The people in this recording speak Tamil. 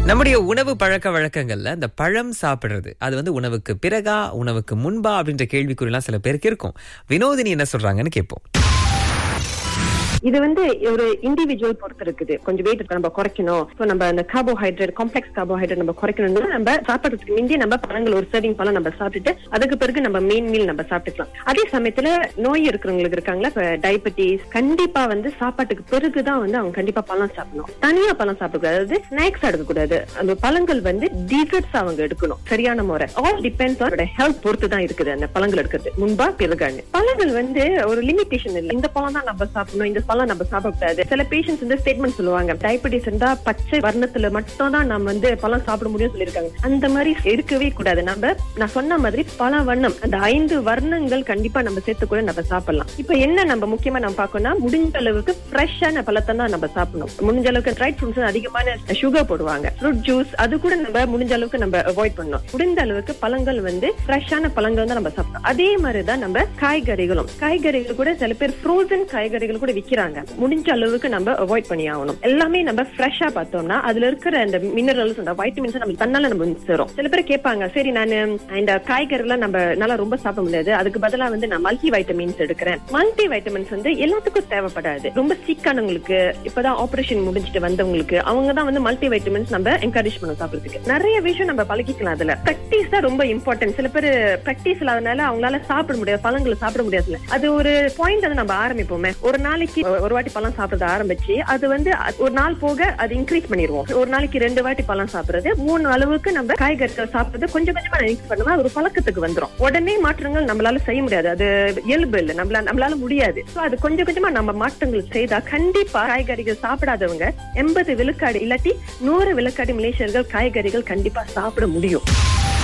நம்முடைய உணவு பழக்க வழக்கங்கள்ல இந்த பழம் சாப்பிடுறது அது வந்து உணவுக்கு பிறகா உணவுக்கு முன்பா அப்படின்ற கேள்விக்குறிலாம் சில பேருக்கு இருக்கும் வினோதினி என்ன சொல்றாங்கன்னு கேட்போம் இது வந்து ஒரு இண்டிவிஜுவல் பொறுத்து இருக்குது கொஞ்சம் வெயிட் நம்ம குறைக்கணும் ஸோ நம்ம அந்த கார்போஹைட்ரேட் காம்ப்ளெக்ஸ் கார்போஹைட்ரேட் நம்ம குறைக்கணும்னா நம்ம சாப்பிட்றதுக்கு முந்தி நம்ம பழங்கள் ஒரு சர்விங் பழம் நம்ம சாப்பிட்டுட்டு அதுக்கு பிறகு நம்ம மெயின் மீல் நம்ம சாப்பிட்டுக்கலாம் அதே சமயத்துல நோய் இருக்கிறவங்களுக்கு இருக்காங்களா இப்ப டயபெட்டிஸ் கண்டிப்பா வந்து சாப்பாட்டுக்கு பிறகுதான் வந்து அவங்க கண்டிப்பா பழம் சாப்பிடணும் தனியா பழம் சாப்பிடக்கூடாது அதாவது ஸ்நாக்ஸ் எடுக்கக்கூடாது அந்த பழங்கள் வந்து டிசர்ட்ஸ் அவங்க எடுக்கணும் சரியான முறை ஆல் டிபெண்ட்ஸ் ஆன் ஹெல்த் பொறுத்து தான் இருக்குது அந்த பழங்கள் எடுக்கிறது முன்பா பிறகான்னு பழங்கள் வந்து ஒரு லிமிடேஷன் இல்லை இந்த பழம் தான் நம்ம சாப்பிடணும் இந்த பழம் நம்ம சாப்பிடக்கூடாது சில பேஷண்ட்ஸ் வந்து ஸ்டேட்மெண்ட் சொல்லுவாங்க டயபெட்டிஸ் இருந்தா பச்சை வர்ணத்துல மட்டும் தான் நம்ம வந்து பழம் சாப்பிட முடியும் சொல்லியிருக்காங்க அந்த மாதிரி இருக்கவே கூடாது நம்ம நான் சொன்ன மாதிரி பல வண்ணம் அந்த ஐந்து வர்ணங்கள் கண்டிப்பா நம்ம சேர்த்து கூட நம்ம சாப்பிடலாம் இப்ப என்ன நம்ம முக்கியமா நம்ம பார்க்கணும்னா முடிஞ்ச அளவுக்கு ஃப்ரெஷ்ஷான பழத்தை தான் நம்ம சாப்பிடணும் முடிஞ்ச அளவுக்கு ட்ரை ஃப்ரூட்ஸ் அதிகமான சுகர் போடுவாங்க ஃப்ரூட் ஜூஸ் அது கூட நம்ம முடிஞ்ச அளவுக்கு நம்ம அவாய்ட் பண்ணணும் முடிந்த அளவுக்கு பழங்கள் வந்து ஃப்ரெஷ்ஷான பழங்கள் தான் நம்ம சாப்பிடணும் அதே மாதிரி தான் நம்ம காய்கறிகளும் காய்கறிகள் கூட சில பேர் ஃப்ரோசன் காய்கறிகள் கூட விக்கிறாங்க முடிஞ்ச அளவுக்கு நம்ம அவாய்ட் பண்ணி ஆகணும் எல்லாமே நம்ம ஃப்ரெஷ்ஷா பார்த்தோம்னா அதுல இருக்கிற அந்த மினரல்ஸ் அந்த வைட்டமின்ஸ் நம்ம தன்னால நம்ம வந்து சேரும் சில பேர் கேட்பாங்க சரி நான் இந்த காய்கறிலாம் நம்ம நல்லா ரொம்ப சாப்பிட முடியாது அதுக்கு பதிலா வந்து நான் மல்டி வைட்டமின்ஸ் எடுக்கிறேன் மல்டி வைட்டமின்ஸ் வந்து எல்லாத்துக்கும் தேவைப்படாது ரொம்ப சிக்கானவங்களுக்கு இப்பதான் ஆபரேஷன் முடிஞ்சிட்டு வந்தவங்களுக்கு அவங்க தான் வந்து மல்டி வைட்டமின்ஸ் நம்ம என்கரேஜ் பண்ண சாப்பிடுறதுக்கு நிறைய விஷயம் நம்ம பழகிக்கலாம் அதுல பிராக்டிஸ் தான் ரொம்ப இம்பார்ட்டன்ட் சில பேர் பிராக்டிஸ் இல்லாதனால அவங்களால சாப்பிட முடியாது பழங்களை சாப்பிட முடியாதுல அது ஒரு பாயிண்ட் வந்து நம்ம ஆரம்பிப்போமே ஒரு நாளைக்கு ஒரு வாட்டி பழம் சாப்பிடுறத ஆரம்பிச்சு அது வந்து ஒரு நாள் போக அது இன்க்ரீஸ் பண்ணிடுவோம் ஒரு நாளைக்கு ரெண்டு வாட்டி பழம் சாப்பிடுறது மூணு அளவுக்கு நம்ம காய்கறிகள் சாப்பிடுறது கொஞ்சம் கொஞ்சமா இன்க்ரீஸ் பண்ணுவோம் அது ஒரு பழக்கத்துக்கு வந்துரும் உடனே மாற்றங்கள் நம்மளால செய்ய முடியாது அது இயல்பு இல்லை நம்மளால நம்மளால முடியாது சோ அது கொஞ்சம் கொஞ்சமா நம்ம மாற்றங்கள் செய்தா கண்டிப்பா காய்கறிகள் சாப்பிடாதவங்க எண்பது விழுக்காடு இல்லாட்டி நூறு விழுக்காடு மலேசியர்கள் காய்கறிகள் கண்டிப்பா சாப்பிட முடியும்